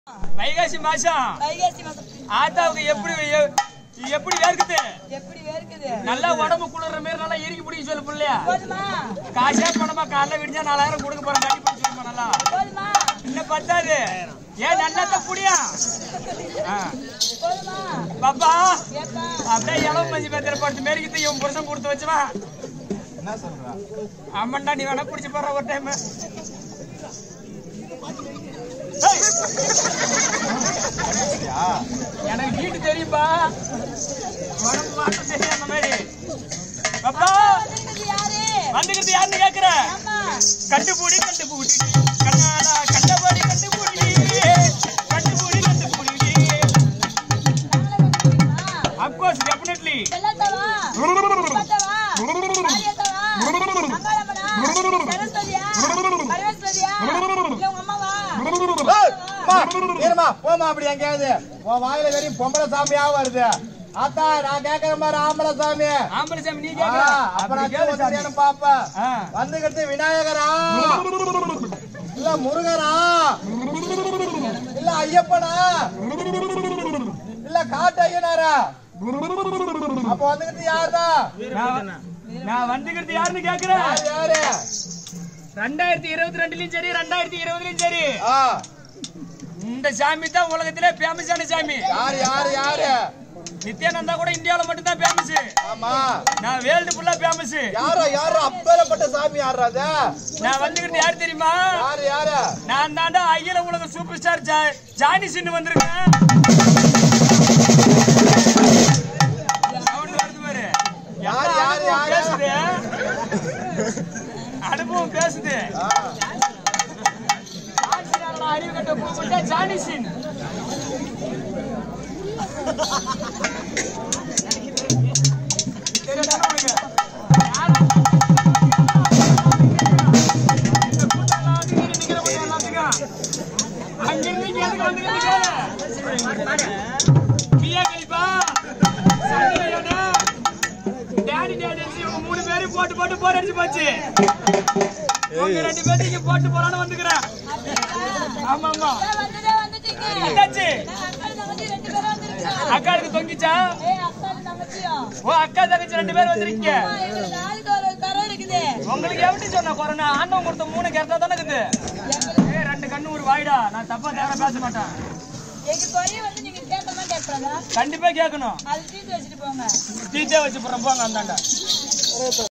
வைகாசி மாசம் வைகாசி மாசம் ஆத்தாவுக்கு எப்படி எ- எப்படி வேர்க்குது எப்படி வேர்க்குது நல்லா உடம்பு குளிர்ற மாதிரி நல்லா எரிக்கி பிடிக்க சொல்லு பிள்ளையா போதுமா காசே பணமா காலைல விடிஞ்சா நாலாயிரம் கொடுக்க போறேன் கட்டி பிடிச்சி சொல்லுமா நல்லா போதுமா இன்னும் பத்தாது ஏன் நல்லா புடியா போதுமா பாப்பா ஏப்பா அப்படியே இளவு மஞ்சி பேத்திர படுத்து மேரிக்கிட்டு இவன் புருஷன் கொடுத்து வச்சுமா என்ன சொல்ற அம்மன்டா நீ வேணா பிடிச்சி போற ஒரு டைம் சரியா எனக்கு வீட்டு தெரியும்பா உடம்பு மாற்றம் தெரியும் அந்த மாதிரி பாப்பா வந்திருக்கிறது யாரு வந்துக்கிட்டு யாருன்னு கேக்குற ஆமா கண்டுபூடி கண்டுபூடி கண்ணாடா கண்டபடி கண்டுபூடி கண்டுபூடி கண்டுபூடி அப்கோர்ஸ் டெஃபினெட்லி செல்லத்தவா பத்தவா காரியத்தவா அங்காளம்மனா சரஸ்வதியா பரமேஸ்வரியா இல்ல உங்க அம்மாவா ஏய், அம்மா, இரும்மா, போம்மா அப்படி எங்கேயாவது உன் வாயில வெறும் பொம்பளை சாமியா வருது ஆத்தா நான் கேக்குற மாதிரி ஆம்பளை சாமி ஆம்பளை சாமி நீ ஆ, கேக்குற அப்புறம் அப்படி கேளு சாமி. கேளு பாப்பேன் ஆ. வந்துகிட்டு விநாயகரா இல்ல முருகரா இல்ல ஐயப்பனா இல்ல காட்டு ஐயனாரா அப்ப வந்துகிட்டு யாருடா நான் நான் வந்துக்கிறது யாருன்னு கேக்குறேன் யாரு யாரு ரெண்டாயிரத்தி இருபத்தி ரெண்டுலயும் சரி ரெண்டாயிரத்தி இருபதுலயும் சரி ஆ, இந்த சாமி தான் உலகத்திலே ஃபேமஸான சாமி யாரு யாரு யாரு நித்யானந்தா கூட இந்தியாவுல மட்டும் தான் ஃபேமஸ் ஆமா நான் வேர்ல்டு ஃபுல்லா ஃபேமஸ் யாரா யாரு அப்பேலப்பட்ட சாமி யாரா அது நான் வந்துக்கிறது யார் தெரியுமா யாரு யாரு நான் தாண்டா அகில உலக சூப்பர் ஸ்டார் ஜா- ஜானி சின்னு வந்திருக்கேன் Sound வருது பாரு. யார், யார், அனுபவம் யார்? பேசுது அனுபவம் பேசுது ஆ, ஆட்சியாளர் அறிவு கட்ட கூப்பிட்டா ஜானி சின் தெரியுதா உனக்கு? யார் இந்த கூட்டம்லாம் வந்து இங்க நிக்கிற கூட்டம் எல்லாத்துக்கும். அங்கிருந்து இங்க எதுக்கு வந்துக்கிறீங்க? மியா கலிஃபா, சந்திரயானா, டேடி டேடிஸ் இவங்க மூணு பேரும் போட்டு போட்டு போர் அடிச்சு போச்சு உங்க ரெண்டு பேரும் இங்க போட்டு போறான்னு வந்துக்கிறேன் ஆமா ஆமா வந்துட்டே வந்துட்டீங்க என்னாச்சு அக்காள் தங்கச்சி ரெண்டு பேரும் வந்திருக்கோம் அக்காளுக்கு தொங்கிச்சா ஏய் அக்காள் தங்கச்சியும் ஓ அக்கா தங்கச்சி ரெண்டு பேரும் வந்திருக்கீங்க அம்மா, எங்களுக்கு நாளைக்கு ஒரு கரை இருக்குது உங்களுக்கு எப்படி சொன்ன கொரோனா ஆண்டவன் கொடுத்த மூணு கரெக்டா தானே இருக்குது ஏய் ரெண்டு கண்ணு ஒரு வாய்டா நான் தப்பா தேவை பேச மாட்டேன் எங்க குறைய வந்து நீங்க கேட்கறதா கேட்கறதா கண்டிப்பா கேட்கணும் அது தீர்த்து வச்சுட்டு போங்க டீச்சே வச்சு போறோம் போங்க அந்தாண்டா